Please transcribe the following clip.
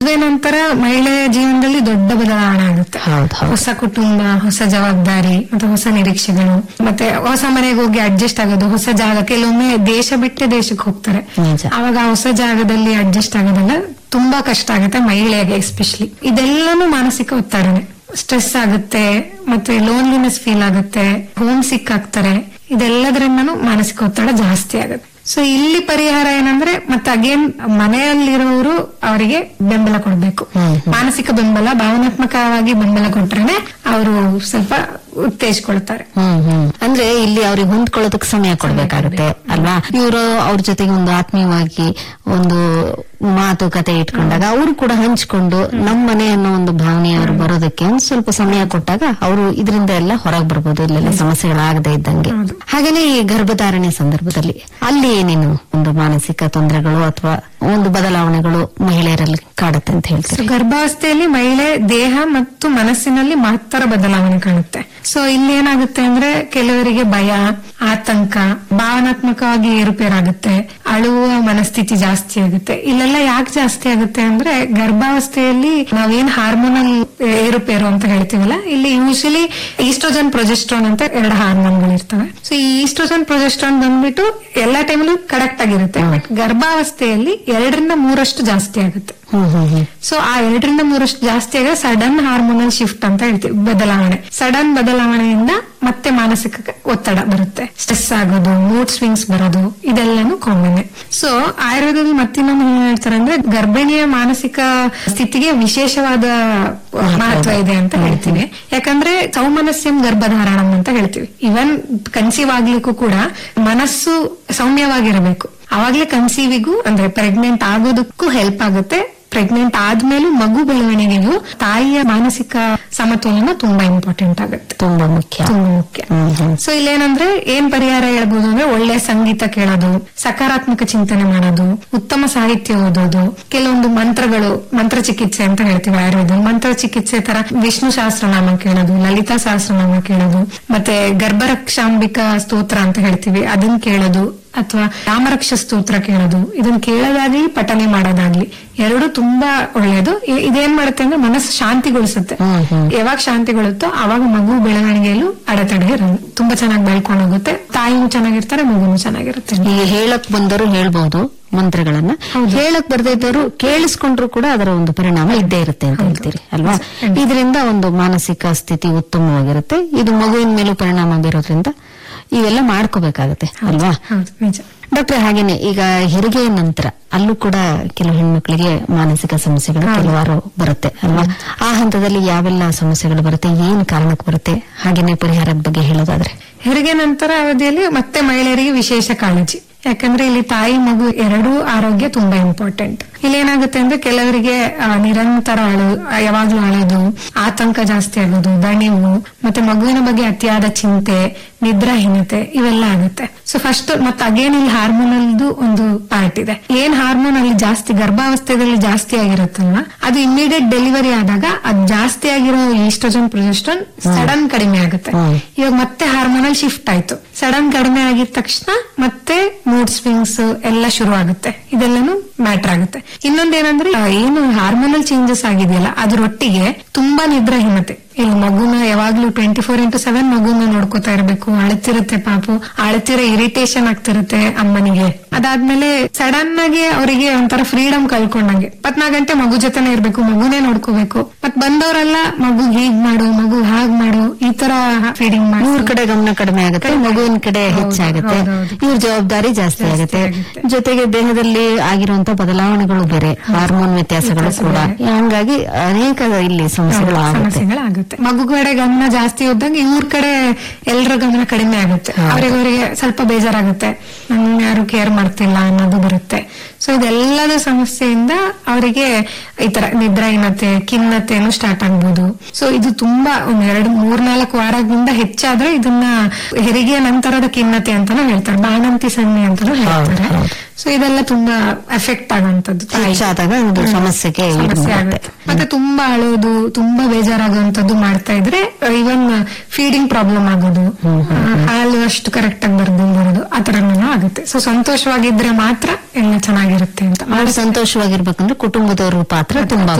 ಮದುವೆ ನಂತರ ಮಹಿಳೆಯ ಜೀವನದಲ್ಲಿ ದೊಡ್ಡ ಬದಲಾವಣೆ ಆಗುತ್ತೆ ಹೌದು ಹೌದು ಹೊಸ ಕುಟುಂಬ ಹೊಸ ಜವಾಬ್ದಾರಿ ಮತ್ತೆ ಹೊಸ ನಿರೀಕ್ಷೆಗಳು ಮತ್ತೆ ಹೊಸ ಮನೆಗೆ ಹೋಗಿ ಅಡ್ಜಸ್ಟ್ ಆಗೋದು ಹೊಸ ಜಾಗ ಕೆಲವೊಮ್ಮೆ ದೇಶ ಬಿಟ್ಟೆ ದೇಶಕ್ಕೆ ಹೋಗ್ತಾರೆ ನಿಜ ಅವಾಗ ಆ ಹೊಸ ಜಾಗದಲ್ಲಿ ಅಡ್ಜಸ್ಟ್ ಆಗೋದೆಲ್ಲ ತುಂಬಾ ಕಷ್ಟ ಆಗುತ್ತೆ ಮಹಿಳೆಗೆ ಎಸ್ಪೆಷಲಿ ಇದೆಲ್ಲನೂ ಮಾನಸಿಕ ಒತ್ತಡನೆ ಸ್ಟ್ರೆಸ್ ಆಗುತ್ತೆ ಮತ್ತೆ ಲೋನ್ಲಿನೆಸ್ ಫೀಲ್ ಆಗುತ್ತೆ ಹೋಮ್ ಸಿಕ್ ಆಗ್ತಾರೆ ಇದೆಲ್ಲದರಿಂದನೂ ಮಾನಸಿಕ ಒತ್ತಡ ಜಾಸ್ತಿ ಆಗುತ್ತೆ ಸೊ ಇಲ್ಲಿ ಪರಿಹಾರ ಏನಂದ್ರೆ ಮತ್ತೆ ಅಗೇನ್ ಮನೆಯಲ್ಲಿರೋರು ಅವರಿಗೆ ಬೆಂಬಲ ಕೊಡ್ಬೇಕು ಮಾನಸಿಕ ಬೆಂಬಲ ಭಾವನಾತ್ಮಕವಾಗಿ ಬೆಂಬಲ ಕೊಟ್ರೇನೆ ಅವರು ಸ್ವಲ್ಪ ಉತ್ತೇಜಿಕೊಳ್ತಾರೆ ಹ್ಮ್ ಹ್ಮ್ ಅಂದ್ರೆ ಇಲ್ಲಿ ಅವ್ರಿಗೆ ಹೊಂದ್ಕೊಳ್ಳೋದಕ್ಕೆ ಸಮಯ ಕೊಡ್ಬೇಕಾಗತ್ತೆ ಅಲ್ವಾ ಇವರು ಅವ್ರ ಜೊತೆಗೆ ಒಂದು ಆತ್ಮೀಯವಾಗಿ ಒಂದು ಮಾತುಕತೆ ಇಟ್ಕೊಂಡಾಗ ಅವರು ಕೂಡ ಹಂಚ್ಕೊಂಡು ನಮ್ಮ ಮನೆ ಅನ್ನೋ ಒಂದು ಭಾವನೆ ಅವ್ರು ಬರೋದಕ್ಕೆ ಒಂದ್ ಸ್ವಲ್ಪ ಸಮಯ ಕೊಟ್ಟಾಗ ಅವರು ಇದರಿಂದ ಎಲ್ಲ ಹೊರಗೆ ಬರ್ಬೋದು ಇಲ್ಲೆಲ್ಲ ಸಮಸ್ಯೆಗಳಾಗದೇ ಇದ್ದಂಗೆ ಹಾಗೇನೆ ಈ ಗರ್ಭಧಾರಣೆ ಸಂದರ್ಭದಲ್ಲಿ ಅಲ್ಲಿ ಏನೇನು ಒಂದು ಮಾನಸಿಕ ತೊಂದರೆಗಳು ಅಥವಾ ಒಂದು ಬದಲಾವಣೆಗಳು ಮಹಿಳೆಯರಲ್ಲಿ ಕಾಡುತ್ತೆ ಅಂತ ಸೊ ಹೇಳ್ತಾರೆ ಗರ್ಭಾವಸ್ಥೆಯಲ್ಲಿ ಮಹಿಳೆ ದೇಹ ಮತ್ತು ಮನಸ್ಸಿನಲ್ಲಿ ಮಹತ್ತರ ಬದಲಾವಣೆ ಕಾಣುತ್ತೆ ಸೊ ಇಲ್ಲಿ ಏನಾಗುತ್ತೆ ಅಂದ್ರೆ ಕೆಲವರಿಗೆ ಭಯ ಆತಂಕ ಭಾವನಾತ್ಮಕವಾಗಿ ಏರುಪೇರಾಗುತ್ತೆ ಅಳುವ ಮನಸ್ಥಿತಿ ಜಾಸ್ತಿ ಆಗುತ್ತೆ ಇಲ್ಲೆಲ್ಲ ಯಾಕೆ ಜಾಸ್ತಿ ಆಗುತ್ತೆ ಅಂದ್ರೆ ಗರ್ಭಾವಸ್ಥೆಯಲ್ಲಿ ನಾವೇನ್ ಹಾರ್ಮೋನಲ್ ಏರುಪೇರು ಅಂತ ಹೇಳ್ತೀವಲ್ಲ ಇಲ್ಲಿ ಯೂಶಲಿ ಈಸ್ಟ್ರೋಜನ್ ಪ್ರೊಜೆಸ್ಟ್ರಾನ್ ಅಂತ ಎರಡು ಹಾರ್ಮೋನ್ಗಳು ಇರ್ತವೆ ಸೊ ಈ ಈಸ್ಟ್ರೋಜನ್ ಪ್ರೊಜೆಸ್ಟ್ರಾನ್ ಬಂದ್ಬಿಟ್ಟು ಎಲ್ಲಾ ಟೈಮಲ್ಲೂ ಕರೆಕ್ಟ್ ಆಗಿರುತ್ತೆ ಬಟ್ ಗರ್ಭಾವಸ್ಥೆಯಲ್ಲಿ ಎರಡರಿಂದ ಮೂರಷ್ಟು ಜಾಸ್ತಿ ಆಗುತ್ತೆ ಹ್ಮ್ ಹ್ಮ್ ಹ್ಮ್ ಸೊ ಆ ಎರಡರಿಂದ ಮೂರಷ್ಟು ಜಾಸ್ತಿ ಆಗ ಸಡನ್ ಹಾರ್ಮೋನಲ್ ಶಿಫ್ಟ್ ಅಂತ ಹೇಳ್ತೀವಿ ಬದಲಾವಣೆ ಸಡನ್ ಬದಲಾವಣೆಯಿಂದ ಮತ್ತೆ ಮಾನಸಿಕ ಒತ್ತಡ ಬರುತ್ತೆ ಸ್ಟ್ರೆಸ್ ಆಗೋದು ಮೂಡ್ ಸ್ವಿಂಗ್ಸ್ ಬರೋದು ಇದೆಲ್ಲಾನು ಕಾಮನ್ ಸೊ ಆಯುರ್ವೇದದಲ್ಲಿ ಮತ್ತಿನ್ನೊಂದು ಏನ್ ಹೇಳ್ತಾರೆ ಅಂದ್ರೆ ಗರ್ಭಿಣಿಯ ಮಾನಸಿಕ ಸ್ಥಿತಿಗೆ ವಿಶೇಷವಾದ ಮಹತ್ವ ಇದೆ ಅಂತ ಹೇಳ್ತೀವಿ ಯಾಕಂದ್ರೆ ಸೌಮನಸ್ಯಂ ಗರ್ಭಧಾರಣಂ ಅಂತ ಹೇಳ್ತೀವಿ ಇವನ್ ಕನ್ಸೀವ್ ಆಗ್ಲಿಕ್ಕೂ ಕೂಡ ಮನಸ್ಸು ಸೌಮ್ಯವಾಗಿರಬೇಕು ಅವಾಗ್ಲೇ ಕನ್ಸೀವಿಗೂ ಅಂದ್ರೆ ಪ್ರೆಗ್ನೆಂಟ್ ಆಗೋದಕ್ಕೂ ಹೆಲ್ಪ್ ಆಗುತ್ತೆ ಪ್ರೆಗ್ನೆಂಟ್ ಆದ್ಮೇಲೂ ಮಗು ಬೆಳವಣಿಗೆಗೂ ತಾಯಿಯ ಮಾನಸಿಕ ಸಮತೋಲನ ತುಂಬಾ ಇಂಪಾರ್ಟೆಂಟ್ ಆಗುತ್ತೆ ತುಂಬಾ ಮುಖ್ಯ ತುಂಬಾ ಮುಖ್ಯ ಹ್ಮ್ ಹ್ಮ್ ಸೊ ಇಲ್ಲೇನಂದ್ರೆ ಏನ್ ಪರಿಹಾರ ಹೇಳ್ಬೋದು ಅಂದ್ರೆ ಒಳ್ಳೆ ಸಂಗೀತ ಕೇಳೋದು ಸಕಾರಾತ್ಮಕ ಚಿಂತನೆ ಮಾಡೋದು ಉತ್ತಮ ಸಾಹಿತ್ಯ ಓದೋದು ಕೆಲವೊಂದು ಮಂತ್ರಗಳು ಮಂತ್ರ ಚಿಕಿತ್ಸೆ ಅಂತ ಹೇಳ್ತೀವಿ ಆಯುರ್ವೇದ ಮಂತ್ರ ಚಿಕಿತ್ಸೆ ತರ ವಿಷ್ಣು ಸಹಸ್ರನಾಮ ಕೇಳೋದು ಲಲಿತಾ ಸಹಸ್ರನಾಮ ಕೇಳೋದು ಮತ್ತೆ ಗರ್ಭರಕ್ಷಾಂಬಿಕಾ ಸ್ತೋತ್ರ ಅಂತ ಹೇಳ್ತೀವಿ ಅದನ್ನ ಕೇಳೋದು ಅಥವಾ ರಾಮರಕ್ಷ ಸ್ತೋತ್ರ ಕೇಳೋದು ಇದನ್ನ ಕೇಳೋದಾಗ್ಲಿ ಪಠನೆ ಮಾಡೋದಾಗ್ಲಿ ಎರಡು ತುಂಬಾ ಒಳ್ಳೆಯದು ಇ- ಇದೇನ್ ಮಾಡುತ್ತೆ ಅಂದ್ರೆ ಮನಸ್ಸು ಶಾಂತಿಗೊಳಿಸುತ್ತೆ ಹ್ಮ್ ಹ್ಮ್ ಯಾವಾಗ ಶಾಂತಿಗೊಳ್ಳುತ್ತೋ ಅವಾಗ ಮಗು ಬೆಳವಣಿಗೆಯಲ್ಲೂ ಅಡೆತಡೆ ಇರಲ್ಲ ತುಂಬಾ ಚೆನ್ನಾಗಿ ಬೆಳ್ಕೊಂಡು ಹೋಗುತ್ತೆ ತಾಯಿನೂ ಚೆನ್ನಾಗಿರ್ತಾರೆ ಮಗುನು ಚೆನ್ನಾಗಿರುತ್ತೆ ಈಗ ಹೇಳಕ್ ಬಂದವರು ಹೇಳ್ಬಹುದು ಮಂತ್ರಗಳನ್ನ ಹೇಳಕ್ ಬರ್ದೇ ಇದ್ದವರು ಕೇಳಿಸ್ಕೊಂಡ್ರು ಕೂಡ ಅದರ ಒಂದು ಪರಿಣಾಮ ಇದ್ದೇ ಇರುತ್ತೆ ಅಂತ ಹೇಳ್ತೀರಿ ಅಲ್ವಾ ಇದರಿಂದ ಒಂದು ಮಾನಸಿಕ ಸ್ಥಿತಿ ಉತ್ತಮವಾಗಿರುತ್ತೆ ಇದು ಮಗುವಿನ ಮೇಲೂ ಪರಿಣಾಮ ಬೀರೋದ್ರಿಂದ ಇವೆಲ್ಲ ಮಾಡ್ಕೋಬೇಕಾಗತ್ತೆ ಅಲ್ವಾ ಹೌದು ನಿಜ ಡಾಕ್ಟರ್ ಹಾಗೇನೆ ಈಗ ಹೆರಿಗೆಯ ನಂತರ ಅಲ್ಲೂ ಕೂಡ ಕೆಲವು ಹೆಣ್ಮಕ್ಳಿಗೆ ಮಾನಸಿಕ ಸಮಸ್ಯೆಗಳು ಕೆಲವಾರು ಬರುತ್ತೆ ಅಲ್ವಾ ಆ ಹಂತದಲ್ಲಿ ಯಾವೆಲ್ಲ ಸಮಸ್ಯೆಗಳು ಬರುತ್ತೆ ಏನ್ ಕಾರಣಕ್ಕೆ ಬರುತ್ತೆ ಹಾಗೇನೆ ಪರಿಹಾರದ ಬಗ್ಗೆ ಹೇಳೋದಾದ್ರೆ ಹೆರಿಗೆ ನಂತರ ಅವಧಿಯಲ್ಲಿ ಮತ್ತೆ ಮಹಿಳೆಯರಿಗೆ ವಿಶೇಷ ಕಾಳಜಿ ಯಾಕಂದ್ರೆ ಇಲ್ಲಿ ತಾಯಿ ಮಗು ಎರಡೂ ಆರೋಗ್ಯ ತುಂಬಾ ಇಂಪಾರ್ಟೆಂಟ್ ಇಲ್ಲಿ ಏನಾಗುತ್ತೆ ಅಂದ್ರೆ ಕೆಲವರಿಗೆ ಆ, ನಿರಂತರ ಅಳು ಯಾವಾಗ್ಲೂ ಅಳೋದು ಆತಂಕ ಜಾಸ್ತಿ ಆಗೋದು ದಣಿವು ಮತ್ತೆ ಮಗುವಿನ ಬಗ್ಗೆ ಅತಿಯಾದ ಚಿಂತೆ ನಿದ್ರಾಹೀನತೆ ಇವೆಲ್ಲ ಆಗುತ್ತೆ ಸೊ ಫಸ್ಟ್ ಮತ್ತೆ ಅಗೇನ್ ಇಲ್ಲಿ ಹಾರ್ಮೋನಲ್ದು ಒಂದು ಪಾರ್ಟ್ ಇದೆ ಏನ್ ಹಾರ್ಮೋನ್ ಅಲ್ಲಿ ಜಾಸ್ತಿ ಗರ್ಭಾವಸ್ಥೆಯಲ್ಲಿ ಜಾಸ್ತಿ ಆಗಿರುತ್ತಲ್ವಾ ಅದು ಇಮಿಡಿಯೇಟ್ ಡೆಲಿವರಿ ಆದಾಗ ಅದು ಜಾಸ್ತಿ ಆಗಿರೋ ಈಸ್ಟ್ರೋಜನ್ ಪ್ರೊಜೆಸ್ಟ್ರಾನ್ ಸಡನ್ ಕಡಿಮೆ ಆಗುತ್ತೆ ಇವಾಗ ಮತ್ತೆ ಹಾರ್ಮೋನಲ್ ಶಿಫ್ಟ್ ಆಯ್ತು ಸಡನ್ ಕಡಿಮೆ ಆಗಿದ ತಕ್ಷಣ ಮತ್ತೆ ಮೂಡ್ ಸ್ವಿಂಗ್ಸ್ ಎಲ್ಲ ಶುರು ಆಗುತ್ತೆ ಇದೆಲ್ಲನೂ ಮ್ಯಾಟರ್ ಆಗುತ್ತೆ ಇನ್ನೊಂದೇನಂದ್ರೆ ಆ, ಏನು ಹಾರ್ಮೋನಲ್ ಚೇಂಜಸ್ ಆಗಿದೆಯಲ್ಲ ಅದ್ರೊಟ್ಟಿಗೆ ತುಂಬಾ ನಿದ್ರಾಹೀನತೆ ಇಲ್ಲಿ ಮಗುನ ಯಾವಾಗ್ಲೂ ಟ್ವೆಂಟಿ ಫೋರ್ ಇಂಟು ಸೆವೆನ್ ಮಗುನ ನೋಡ್ಕೋತಾ ಇರ್ಬೇಕು ಅಳ್ತಿರುತ್ತೆ ಪಾಪು ಅಳ್ತಿರೋ ಇರಿಟೇಷನ್ ಆಗ್ತಿರುತ್ತೆ ಅಮ್ಮನಿಗೆ ಅದಾದ್ಮೇಲೆ ಸಡನ್ ಆಗಿ ಅವರಿಗೆ ಒಂಥರ ಫ್ರೀಡಮ್ ಕಳ್ಕೊಂಡಂಗೆ ಇಪ್ಪತ್ನಾಲ್ಕು ಗಂಟೆ ಮಗು ಜೊತೆನೆ ಇರ್ಬೇಕು ಮಗುನೇ ನೋಡ್ಕೋಬೇಕು ಮತ್ ಬಂದವರೆಲ್ಲ ಮಗು ಹೀಗ್ ಮಾಡು ಮಗು ಹಾಗ್ ಮಾಡು ಈ ತರ ಫೀಡಿಂಗ್ ಮಾಡಿ ಇವ್ರ ಕಡೆ ಗಮನ ಕಡಿಮೆ ಆಗುತ್ತೆ ಮಗುವಿನ ಕಡೆ ಹೆಚ್ಚಾಗುತ್ತೆ ಹೌದೌದು. ಇವ್ರ ಜವಾಬ್ದಾರಿ ಜಾಸ್ತಿ ಆಗುತ್ತೆ ಆಗುತ್ತೆ. ಜೊತೆಗೆ ದೇಹದಲ್ಲಿ ಆಗಿರುವಂತ ಬದಲಾವಣೆಗಳು ಬೇರೆ ಹಾರ್ಮೋನ್ ವ್ಯತ್ಯಾಸಗಳು ಕೂಡ ಹಂಗಾಗಿ ಅನೇಕ ಇಲ್ಲಿ ಸಮಸ್ಯೆಗಳು ಆಗುತ್ತೆ ಸಮಸ್ಯೆಗಳಾಗುತ್ತೆ ಮಗು ಕಡೆ ಗಮನ ಜಾಸ್ತಿ ಹೋದಂಗೆ ಇವ್ರ ಕಡೆ ಎಲ್ಲರ ಗಮನ ಕಡಿಮೆ ಆಗುತ್ತೆ ಅವ್ರಿಗೆ ಅವರಿಗೆ ಸ್ವಲ್ಪ ಬೇಜಾರಾಗುತ್ತೆ ನನ್ ಯಾರು ಕೇರ್ ಮಾಡ್ತಿಲ್ಲ ಅನ್ನೋದು ಬರುತ್ತೆ ಸೊ ಇದೆಲ್ಲದ ಸಮಸ್ಯೆಯಿಂದ ಅವರಿಗೆ ಈ ತರ ನಿದ್ರಾಹೀನತೆ ಖಿನ್ನತೆನು ಸ್ಟಾರ್ಟ್ ಆಗ್ಬೋದು ಸೊ ಇದು ತುಂಬಾ ಒಂದ್ ಎರಡು ಮೂರ್ನಾಲ್ಕು ವಾರದಿಂದ ಹೆಚ್ಚಾದ್ರೆ ಇದನ್ನ ಹೆರಿಗೆಯ ನಂತರದ ಖಿನ್ನತೆ ಅಂತಾನು ಹೇಳ್ತಾರೆ ಬಾಣಂತಿ ಸನ್ನೆ ಅಂತಾನು ಹೇಳ್ತಾರೆ ಸೊ ಇದೆಲ್ಲ ತುಂಬಾ ಎಫೆಕ್ಟ್ ಆಗುವಂತದ್ದು ತಾಯಿ ಹೆಚ್ಚಾದಾಗ ಒಂದು ಸಮಸ್ಯೆಗೆ ಇದು ಸಮಸ್ಯೆ ಮಾಡುತ್ತೆ. ಆಗುತ್ತೆ ಮತ್ತೆ ತುಂಬಾ ಅಳೋದು ತುಂಬಾ ಬೇಜಾರಾಗುವಂತದ್ದು ಮಾಡ್ತಾ ಇದ್ರೆ ಇವನ್ ಫೀಡಿಂಗ್ ಪ್ರಾಬ್ಲಮ್ ಆಗೋದು ಆ, ಹಾಲು ಅಷ್ಟು ಕರೆಕ್ಟ್ ಆಗಿ ಬರ್ದು ಬರೋದು ಆ ತರನೂ ಆಗುತ್ತೆ ಸೊ ಸಂತೋಷವಾಗಿದ್ರೆ ಮಾತ್ರ ಎಲ್ಲ ಚೆನ್ನಾಗಿರುತ್ತೆ ಅಂತ ಅವ್ರು ಸಂತೋಷವಾಗಿರ್ಬೇಕಂದ್ರೆ ಕುಟುಂಬದವ್ರ ಪಾತ್ರ ತುಂಬಾ